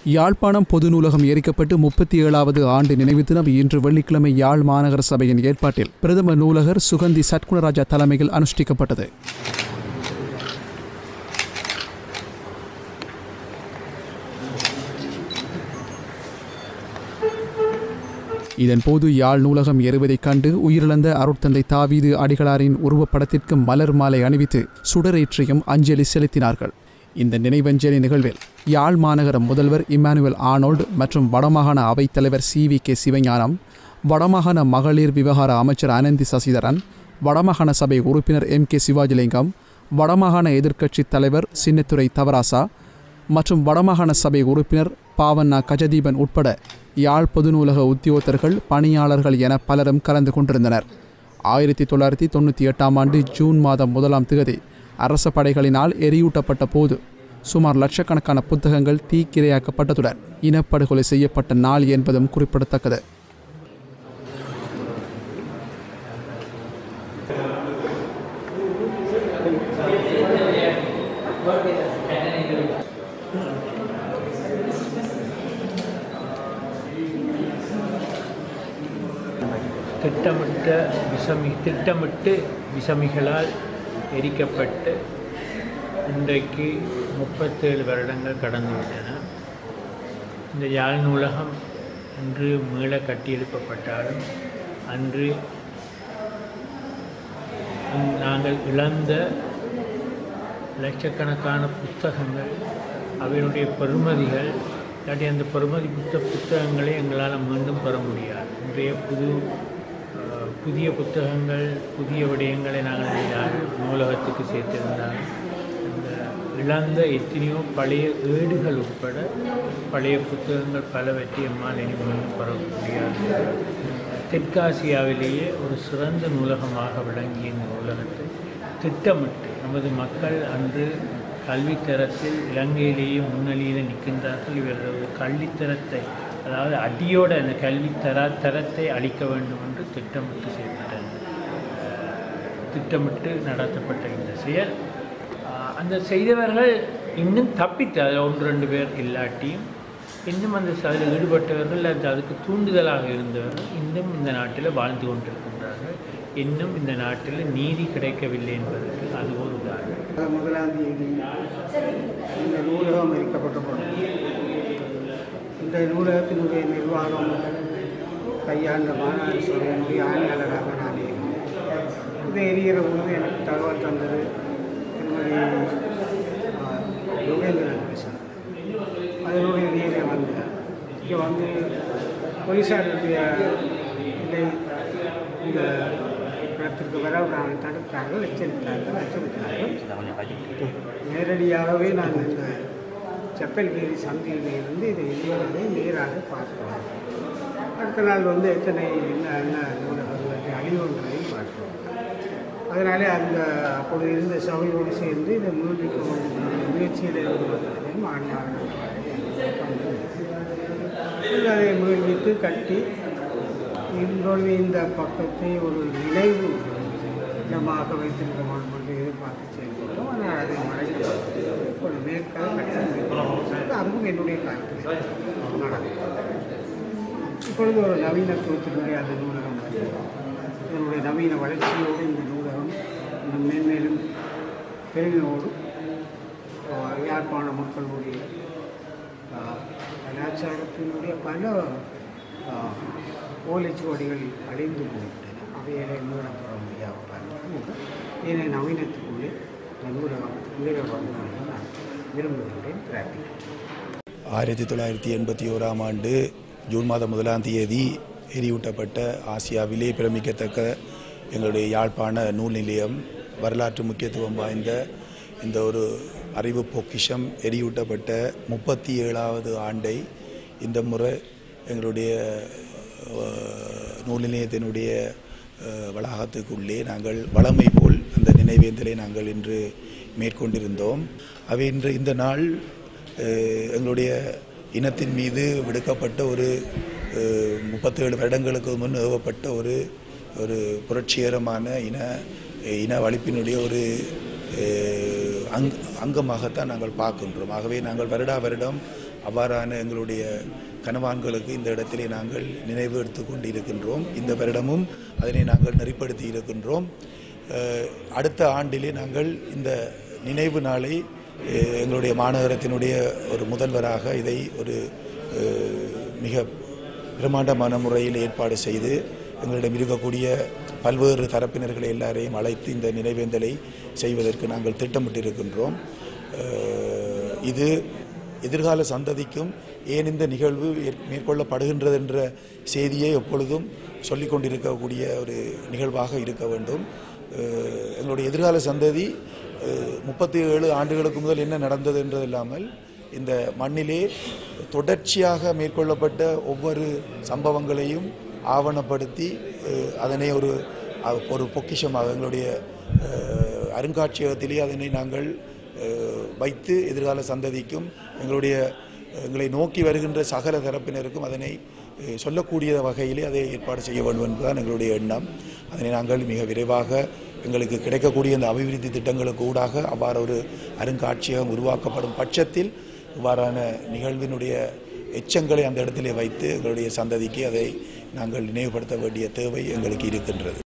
யாழ்ப்பாணம் பொது நூலகம் எரிக்கப்பட்டு முப்பத்தி ஏழாவது ஆண்டு நினைவு தினம் இன்று வெள்ளிக்கிழமை யாழ் மாநகர சபையின் ஏற்பாட்டில் பிரதம நூலகர் சுகந்தி சட்குணராஜா தலைமையில் அனுஷ்டிக்கப்பட்டது இதன்போது யாழ் நூலகம் எறுவதைக் கண்டு உயிரிழந்த அருட்தந்தை தாவீது அடிகளாரின் உருவப்படத்திற்கு மலர் மாலை அணிவித்து சுடரேற்றியும் அஞ்சலி செலுத்தினார்கள் இந்த நினைவஞ்சலி நிகழ்வில் யாழ் மாநகர முதல்வர் இம்மானுவேல் ஆனோல்டு மற்றும் வடமாகாண அவைத்தலைவர் சி வி கே சிவஞானம் வடமாகாண மகளிர் விவகார அமைச்சர் அனந்தி சசிதரன் வடமாகாண சபை உறுப்பினர் எம் கே சிவாஜிலிங்கம் வடமாகாண எதிர்க்கட்சித் தலைவர் சின்னத்துரை தவராசா மற்றும் வடமாகாண சபை உறுப்பினர் பாவண்ணா கஜதீபன் உட்பட யாழ் பொது நூலக உத்தியோகத்தர்கள் பணியாளர்கள் என பலரும் கலந்து கொண்டிருந்தனர் ஆயிரத்தி தொள்ளாயிரத்தி தொண்ணூற்றி எட்டாம் ஆண்டு ஜூன் மாதம் முதலாம் திகதி அரச படைகளினால் எரியூட்டப்பட்ட போது சுமார் லட்சக்கணக்கான புத்தகங்கள் தீக்கிரையாக்கப்பட்டதுடன் இனப்படுகொலை செய்யப்பட்ட நாள் என்பதும் குறிப்பிடத்தக்கது திட்டமிட்ட விஷமி திட்டமிட்டு விஷமிகளால் எரிக்கப்பட்டு இன்றைக்கு முப்பத்தேழு வருடங்கள் கடந்துவிட்டன இந்த யாழ் நூலகம் இன்று மீள கட்டியெழுப்பப்பட்டாலும் அன்று இந்~ நாங்கள் இழந்த லட்சக்கணக்கான புத்தகங்கள் அவையினுடைய பெறுமதிகள் இல்லாட்டி அந்த பெறுமதி புத்த புத்தகங்களை எங்களால் மீண்டும் பெற முடியாது இன்றைய புது அஹ், புதிய புத்தகங்கள் புதிய விடயங்களை நாங்கள் இந்த நூலகத்துக்கு சேர்த்திருந்தால் இந்த இழந்த எத்தனையோ பழைய ஏடுகள் உட்பட பழைய புத்தகங்கள் பலவற்றை எம்மால் இனி மீண்டும் பெற முடியாது தெற்காசியாவிலேயே ஒரு சிறந்த நூலகமாக விளங்கிய இந்த நூலகத்தை திட்டமிட்டு நமது மக்கள் அன்று கல்வித்தரத்தில் இலங்கையிலேயே முன்னணியில் நிற்கின்றார்கள் இவர்களது கல்வித்தரத்தை அதாவது அடியோட அந்த கல்வி தர தரத்தை அளிக்க வேண்டும் என்று திட்டமிட்டு செயல்பட்ட திட்டமிட்டு நடத்தப்பட்ட இந்த செயல் ஆஹ், அந்த செய்தவர்கள் இன்னும் தப்பித்து அதில் ஒன்று ரெண்டு பேர் இல்லாட்டியும் இன்னும் அந்த அதில் ஈடுபட்டவர்கள் அது அதுக்கு தூண்டுதலாக இருந்தவர்கள் இன்னும் இந்த நாட்டில் வாழ்ந்து கொண்டிருக்கின்றார்கள் இன்னும் இந்த நாட்டில் நீதி கிடைக்கவில்லை என்பதற்கு அது ஒரு உதாரணம் முதலாம் தேதி இந்த நூலகம் அமைக்கப்பட்ட பொழுது இந்த நூலகத்தினுடைய நிர்வாகம் கையாண்ட மாநாடு சபையினுடைய ஆணையாளராக நான் இருந்தேன். இது எரிகிற பொழுது எனக்கு தகவல் தந்தது திருமதி ஆ, யோகேந்திரன் கிருஷ்ணன் அதனுடைய நேரில் வந்து இங்கே வந்து போலீஸாருடைய இல்லை இந்த இடத்திற்கு வர நாங்கள் தடுத்தார்கள் எச்சரித்தார்கள் அச்சுறுத்தினார்கள் நேரடியாகவே நான் இந்த செப்பல்கேரி சந்தையில் இருந்து இதை எரிவதை நேராக பார்த்தோம் அடுத்த நாள் வந்து எத்தனை என்ன என்ன நூலகங்கள் அழிவுகளையும் பார்த்தோம் அதனாலே அந்த அப்பொழுது இருந்த சபையோடு சேர்ந்து இதை முன்னிற்க முயற்சியில் இருந்தவர்களையும் ஆணையாளர்கள் அதை முயற்சித்து கட்டி இதோடு இந்த பக்கத்தை ஒரு நினைவு இடமாக வைத்திருக்க வேண்டும் என்று எதிர்பார்த்து செயல்பட்டோம் ஆனால் அதை மறைத்து ஒரு மேற்காக கட்டி அதுவும் என்னுடைய கருத்து நடக்கும் இப்பொழுது ஒரு நவீனத்துவத்தினுடைய அந்த நூலகம் வந்து இதனுடைய நவீன வளர்ச்சியோடு இந்த நூலகம் இன்னும் மேன்மேலும் பெருமையோடு ஆஹ், யாழ்ப்பாண மக்களுடைய ஆஹ், கலாச்சாரத்தினுடைய பல ஆஹ், ஓலைச்சுவடிகள் அழிந்து போய்விட்டன அவைகளை மீளப்பெற முடியாமல் ஏனைய நவீனத்துக்குள்ளே இந்த நூலகம் மீள வேண்டும் என்று நான் விரும்புகின்றேன் பிரார்த்திக்கிறேன் ஆயிரத்தி தொள்ளாயிரத்தி எண்பத்தி ஓராம் ஆண்டு ஜூன் மாதம் முதலாம் தேதி எரியூட்டப்பட்ட ஆசியாவிலே பிரமிக்கத்தக்க எங்களுடைய யாழ்ப்பாண நூல் நிலையம் வரலாற்று முக்கியத்துவம் வாய்ந்த இந்த ஒரு அறிவு பொக்கிஷம் எரியூட்டப்பட்ட முப்பத்தி ஏழாவது ஆண்டை இந்த முறை எங்களுடைய அஹ், நூல் நிலையத்தினுடைய அஹ், வளாகத்துக்குள்ளே நாங்கள் வளமை போல் அந்த நினைவேந்தலை நாங்கள் இன்று மேற்கொண்டிருந்தோம் அவை இன்று இந்த நாள் அஹ், எங்களுடைய இனத்தின் மீது விடுக்கப்பட்ட ஒரு அஹ், முப்பத்தேழு வருடங்களுக்கு முன் ஏவப்பட்ட ஒரு ஒரு புரட்சிகரமான இன இன வலிப்பினுடைய ஒரு அஹ், அங் அங்கமாகத்தான் நாங்கள் பார்க்கின்றோம் ஆகவே நாங்கள் வருடா வருடம் அவ்வாறான எங்களுடைய கனவான்களுக்கு இந்த இடத்திலே நாங்கள் நினைவு எடுத்து கொண்டு இருக்கின்றோம் இந்த வருடமும் அதனை நாங்கள் நெறிப்படுத்தி இருக்கின்றோம் அஹ், அடுத்த ஆண்டிலே நாங்கள் இந்த நினைவு நாளை அஹ், எங்களுடைய மாநகரத்தினுடைய ஒரு முதல்வராக இதை ஒரு அஹ், மிக பிரம்மாண்டமான முறையில் ஏற்பாடு செய்து எங்களிடம் இருக்கக்கூடிய பல்வேறு தரப்பினர்களை எல்லாரையும் அழைத்து இந்த நினைவேந்தலை செய்வதற்கு நாங்கள் திட்டமிட்டிருக்கின்றோம் அஹ், இது எதிர்கால சந்ததிக்கும் ஏன் இந்த நிகழ்வு ஏற்- மேற்கொள்ளப்படுகின்றது என்ற செய்தியை எப்பொழுதும் சொல்லிக் கொண்டிருக்கக்கூடிய ஒரு நிகழ்வாக இருக்க வேண்டும் அஹ், எங்களுடைய எதிர்கால சந்ததி முப்பத்தி ஏழு ஆண்டுகளுக்கு முதல் என்ன நடந்தது என்றது இல்லாமல் இந்த மண்ணிலே தொடர்ச்சியாக மேற்கொள்ளப்பட்ட ஒவ்வொரு சம்பவங்களையும் ஆவணப்படுத்தி அஹ், அதனை ஒரு அஹ், ஒரு பொக்கிஷமாக எங்களுடைய அஹ், அருங்காட்சியகத்திலே அதனை நாங்கள் அஹ், வைத்து எதிர்கால சந்ததிக்கும் எங்களுடைய எங்களை நோக்கி வருகின்ற சகல தரப்பினருக்கும் அதனை அஹ், சொல்லக்கூடிய வகையிலே அதை ஏற்பாடு செய்ய வேண்டும் என்பதுதான் எங்களுடைய எண்ணம் அதனை நாங்கள் மிக விரைவாக எங்களுக்கு கிடைக்கக்கூடிய இந்த அபிவிருத்தி திட்டங்களுக்கு ஊடாக அவ்வாறு ஒரு அருங்காட்சியகம் உருவாக்கப்படும் பட்சத்தில் இவ்வாறான நிகழ்வினுடைய எச்சங்களை அந்த இடத்திலே வைத்து எங்களுடைய சந்ததிக்கு அதை நாங்கள் நினைவுபடுத்த வேண்டிய தேவை எங்களுக்கு இருக்கின்றது